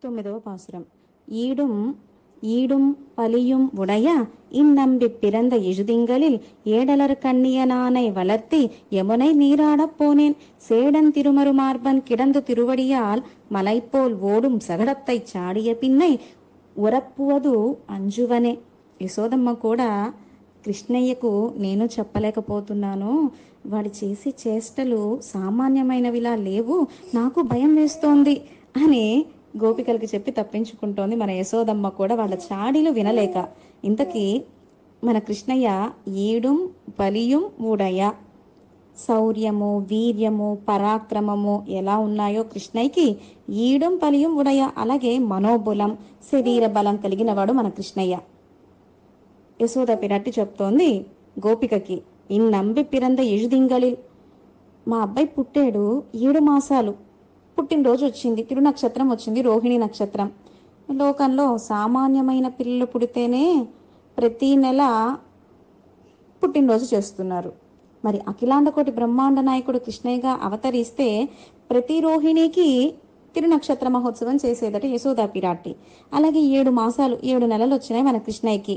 తొమ్మిదవ పాసురం ఈడుం ஈடும் பலியும் உடைய இந்நம்பி பிறந்த இழுதிங்களில் ஏடலர் கண்ணியனானை வளர்த்தி யமுனை நீராடப் போனேன் சேடன் திருமரு மார்பன் கிடந்து திருவடியால் மலைப்போல் ஓடும் சகடத்தை చాడియ పిన్నై ఉరప్పువదు అంజువనే యశోదమ్మ కూడా కృష్ణయ్యకు నేను చెప్పలేకపోతున్నాను వాడి చేసే చేష్టలు సామాన్యమైనవిలా లేవు నాకు భయం వేస్తోంది అని గోపికలకి చెప్పి తప్పించుకుంటోంది మన యశోదమ్మ కూడా వాళ్ళ చాడీలు వినలేక ఇంతకీ మన కృష్ణయ్య ఈడుం బలియుం ఊడయ శౌర్యము వీర్యము పరాక్రమము ఎలా ఉన్నాయో కృష్ణయ్యకి ఈడుం పలియం ఉడయ అలాగే మనోబలం శరీర బలం కలిగిన వాడు మన కృష్ణయ్య యశోద పిరట్టి చెప్తోంది గోపికకి ఇన్నంబి పిరంద ఎഴുదింగళి మా అబ్బాయి పుట్టాడు ఏడు మాసాలు పుట్టినరోజు వచ్చింది తిరునక్షత్రం వచ్చింది రోహిణి నక్షత్రం లోకంలో సామాన్యమైన పిల్లలు పుడితేనే ప్రతి నెల పుట్టినరోజు చేస్తున్నారు మరి అఖిలాండకోటి బ్రహ్మాండ నాయకుడు కృష్ణయ్యగా అవతరిస్తే ప్రతి రోహిణికి తిరునక్షత్ర మహోత్సవం చేసేదట యశోదా పిరాట్టి అలాగే ఏడు మాసాలు ఏడు నెలలు వచ్చినాయి మన కృష్ణయ్యకి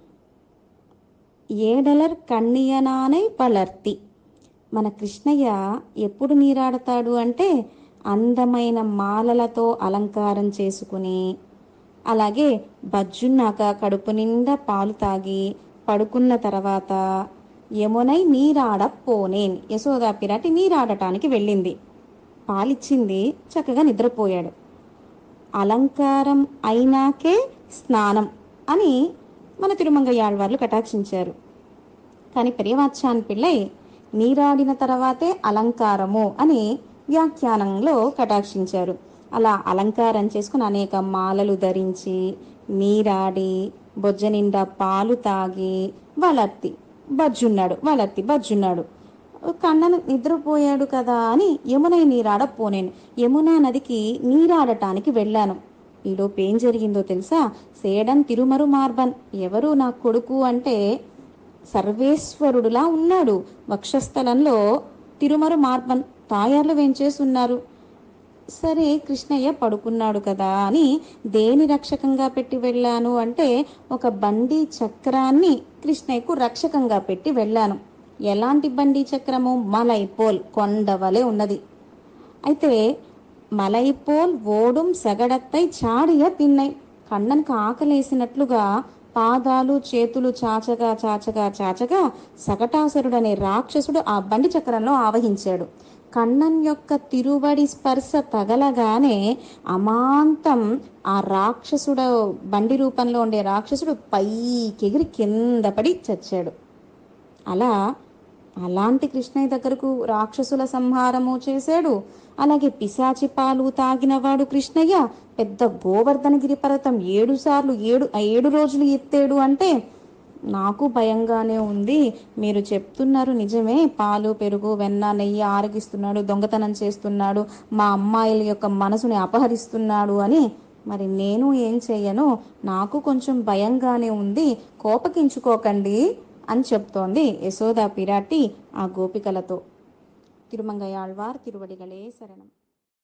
ఏడలర్ కన్నియనానై పలర్తి మన కృష్ణయ్య ఎప్పుడు నీరాడతాడు అంటే అందమైన మాలలతో అలంకారం చేసుకుని అలాగే బజ్జున్నాక కడుపు నిండా పాలు తాగి పడుకున్న తర్వాత యమునై నీరాడ పోనేన్ యశోదా పిరాటి నీరాడటానికి వెళ్ళింది పాలిచ్చింది చక్కగా నిద్రపోయాడు అలంకారం అయినాకే స్నానం అని మన తిరుమంగయ్యాళ్వార్లు కటాక్షించారు కానీ పెరియవాచ్యాన్ పిల్లై నీరాడిన తర్వాతే అలంకారము అని వ్యాఖ్యానంలో కటాక్షించారు అలా అలంకారం చేసుకుని అనేక మాలలు ధరించి నీరాడి బొజ్జ నిండా పాలు తాగి వలర్తి బజ్జున్నాడు వలర్తి బజ్జున్నాడు కన్నను నిద్రపోయాడు కదా అని యమునై నీరాడ పోనేను యమునా నదికి నీరాడటానికి వెళ్ళాను ఈలోపు ఏం జరిగిందో తెలుసా సేడన్ తిరుమరు మార్బన్ ఎవరు నా కొడుకు అంటే సర్వేశ్వరుడులా ఉన్నాడు వక్షస్థలంలో తిరుమరు మార్బన్ తాయార్లు వెంచేస్తున్నారు సరే కృష్ణయ్య పడుకున్నాడు కదా అని దేని రక్షకంగా పెట్టి వెళ్ళాను అంటే ఒక బండి చక్రాన్ని కృష్ణయ్యకు రక్షకంగా పెట్టి వెళ్ళాను ఎలాంటి బండి చక్రము మలైపోల్ కొండవలే ఉన్నది అయితే మలైపోల్ ఓడుం సెగడత్తై చాడియ తిన్నై కണ്ണనికి ఆకలేసినట్లుగా పాదాలు చేతులు చాచగా చాచగా చాచగా సగటాసురుడనే రాక్షసుడు ఆ బండి చక్రంలో ఆవహించాడు కണ്ണన్ యొక్క తిరువడి స్పర్శ తగలగానే అమాంతం ఆ రాక్షసుడు బండి రూపంలో ఉండే రాక్షసుడు పైకెగిరి కింద పడి చచ్చాడు అలా అలాంటి కృష్ణయ్య దగ్గరకు రాక్షసుల సంహారము చేశాడు అలాగే పిశాచి పాలు తాగినవాడు కృష్ణయ్య పెద్ద గోవర్ధనగిరి పర్వతం ఏడు సార్లు ఏడు ఏడు రోజులు ఎత్తాడు అంటే నాకు భయంగానే ఉంది మీరు చెప్తున్నారు నిజమే పాలు పెరుగు వెన్న నెయ్యి ఆరగిస్తున్నాడు దొంగతనం చేస్తున్నాడు మా అమ్మాయిల యొక్క మనసుని అపహరిస్తున్నాడు అని మరి నేను ఏం చెయ్యను నాకు కొంచెం భయంగానే ఉంది కోపకించుకోకండి అని చెప్తోంది యశోదా పిరాటి ఆ గోపికలతో తిరుమంగయాళ్వార్ తిరువడిగలే శరణం